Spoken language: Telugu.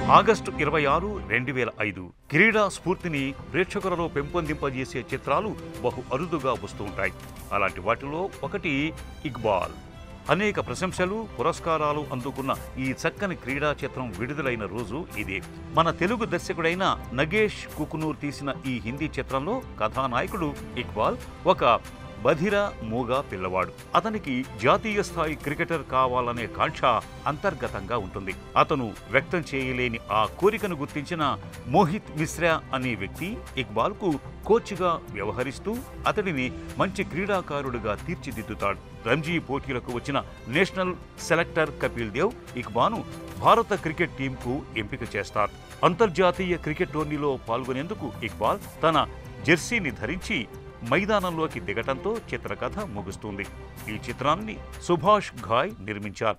ఆగస్టు ఇరవై ఆరు రెండు వేల ఐదు క్రీడా స్ఫూర్తిని ప్రేక్షకులలో పెంపొందింపజేసే చిత్రాలు బహు అరుదుగా వస్తూ ఉంటాయి అలాంటి వాటిలో ఒకటి ఇక్బాల్ అనేక ప్రశంసలు పురస్కారాలు అందుకున్న ఈ చక్కని క్రీడా చిత్రం విడుదలైన రోజు ఇదే మన తెలుగు దర్శకుడైన నగేష్ కుకునూర్ తీసిన ఈ హిందీ చిత్రంలో కథానాయకుడు ఇక్బాల్ ఒక బధిర మూగ పిల్లవాడు అతనికి జాతీయ స్థాయి క్రికెటర్ కావాలనే కాంక్ష అంతర్గతంగా ఉంటుంది అతను వ్యక్తం చేయలేని ఆ కోరికను గుర్తించిన మోహిత్ మిశ్రా అనే వ్యక్తి ఇక్బాల్కు కోచ్గా వ్యవహరిస్తూ అతడిని మంచి క్రీడాకారుడిగా తీర్చిదిద్దుతాడు రంజీ పోటీలకు వచ్చిన నేషనల్ సెలెక్టర్ కపిల్ దేవ్ ఇక్బాను భారత క్రికెట్ టీంకు ఎంపిక చేస్తారు అంతర్జాతీయ క్రికెట్ టోర్నీలో పాల్గొనేందుకు ఇక్బాల్ తన జెర్సీని ధరించి మైదానంలోకి దిగటంతో చిత్రకథ ముగుస్తుంది ఈ చిత్రాన్ని సుభాష్ ఘాయ్ నిర్మించారు